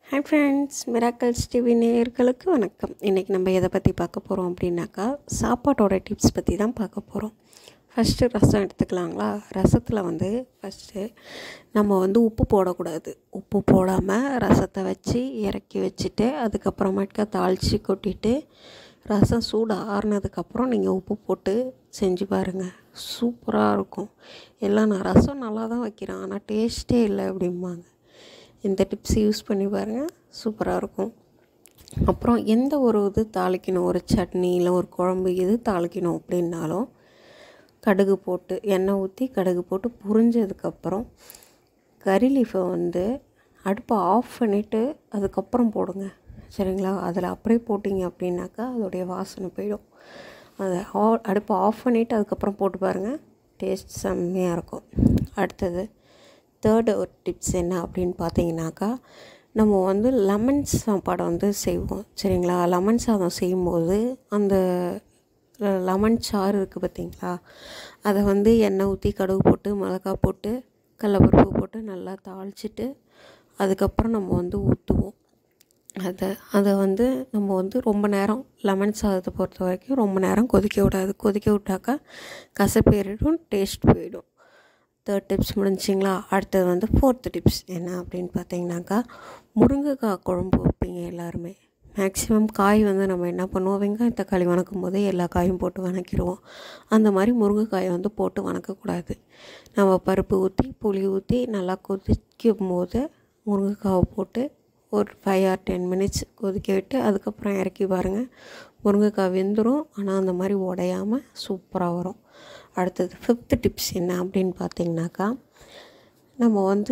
hi friends miracles TV நேயர்களுக்கு வணக்கம் இன்றைக்கி நம்ம எதை பற்றி பார்க்க போகிறோம் அப்படின்னாக்கா சாப்பாட்டோட டிப்ஸ் பற்றி தான் பார்க்க போகிறோம் ஃபஸ்ட்டு ரசம் எடுத்துக்கலாங்களா ரசத்தில் வந்து ஃபஸ்ட்டு நம்ம வந்து உப்பு போடக்கூடாது உப்பு போடாமல் ரசத்தை வச்சு இறக்கி வச்சுட்டு அதுக்கப்புறமேட்டுக்கா தாளித்து கொட்டிட்டு ரசம் சூடு ஆறுனதுக்கப்புறம் நீங்கள் உப்பு போட்டு செஞ்சு பாருங்கள் சூப்பராக இருக்கும் எல்லாம் நான் ரசம் நல்லா தான் வைக்கிறேன் ஆனால் டேஸ்ட்டே இல்லை அப்படிம்பாங்க இந்த டிப்ஸ் யூஸ் பண்ணி பாருங்கள் சூப்பராக இருக்கும் அப்புறம் எந்த ஒரு இது தாளிக்கணும் ஒரு சட்னி இல்லை ஒரு குழம்பு இது தாளிக்கணும் அப்படின்னாலும் கடுகு போட்டு எண்ணெய் ஊற்றி கடுகு போட்டு புரிஞ்சதுக்கப்புறம் கறி லீஃபை வந்து அடுப்பை ஆஃப் பண்ணிவிட்டு அதுக்கப்புறம் போடுங்க சரிங்களா அதில் அப்படியே போட்டிங்க அப்படின்னாக்கா அதோடைய வாசனை போயிடும் அதை ஆ அடுப்பை ஆஃப் பண்ணிவிட்டு அதுக்கப்புறம் போட்டு பாருங்கள் டேஸ்ட் செம்மையாக இருக்கும் அடுத்தது தேர்டு ஒரு டிப்ஸ் என்ன அப்படின்னு பார்த்தீங்கன்னாக்கா நம்ம வந்து லெமன் சாப்பாடை வந்து செய்வோம் சரிங்களா லெமன் சாதம் செய்யும்போது அந்த லெமன் சாறு இருக்குது பார்த்தீங்களா அதை வந்து எண்ணெய் ஊற்றி கடுகு போட்டு மிளகா போட்டு கடலப்பருப்பு போட்டு நல்லா தாளிச்சிட்டு அதுக்கப்புறம் நம்ம வந்து ஊற்றுவோம் அதை அதை வந்து நம்ம வந்து ரொம்ப நேரம் லெமன் சாதத்தை பொறுத்த வரைக்கும் ரொம்ப நேரம் கொதிக்க விடாது கொதிக்க விட்டாக்கா கசப்பேறிடும் டேஸ்ட் போயிடும் தேர்ட் டிப்ஸ் முடிஞ்சிங்களா அடுத்தது வந்து ஃபோர்த்து டிப்ஸ் என்ன அப்படின்னு பார்த்தீங்கன்னாக்கா முருங்கைக்காய் குழம்பு வைப்பீங்க எல்லாருமே மேக்ஸிமம் காய் வந்து நம்ம என்ன பண்ணுவோம் வெங்காயம் தக்காளி வணக்கும் போதே எல்லா காயும் போட்டு வணக்கிடுவோம் அந்த மாதிரி முருங்கைக்காயை வந்து போட்டு வணக்கக்கூடாது நம்ம பருப்பு ஊற்றி புளி ஊற்றி நல்லா கொதிக்கும் போது முருங்கைக்காவை போட்டு ஒரு ஃபைவ் ஆர் டென் மினிட்ஸ் கொதிக்க விட்டு அதுக்கப்புறம் இறக்கி பாருங்கள் முருங்கைக்காய் வெந்துடும் ஆனால் அந்த மாதிரி உடையாமல் சூப்பராக வரும் அடுத்தது ஃபிஃப்த்து டிப்ஸ் என்ன அப்படின்னு பார்த்தீங்கன்னாக்கா நம்ம வந்து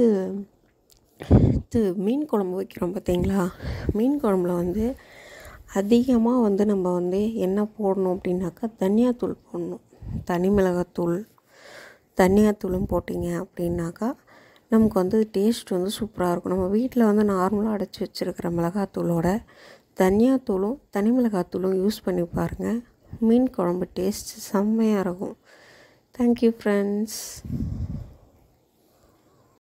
இது மீன் குழம்பு வைக்கிறோம் பார்த்தீங்களா மீன் குழம்புல வந்து அதிகமாக வந்து நம்ம வந்து என்ன போடணும் அப்படின்னாக்கா தனியாத்தூள் போடணும் தனி மிளகாத்தூள் தனியாத்தூளும் போட்டிங்க அப்படின்னாக்கா நமக்கு வந்து டேஸ்ட் வந்து சூப்பராக இருக்கும் நம்ம வீட்டில் வந்து நார்மலாக அடைச்சி வச்சுருக்கிற மிளகாத்தூளோட தனியாத்தூளும் தனி மிளகாத்தூளும் யூஸ் பண்ணி பாருங்கள் மீன் குழம்பு டேஸ்ட் செம்மையாக இருக்கும் தேங்க்யூ ஃப்ரெண்ட்ஸ்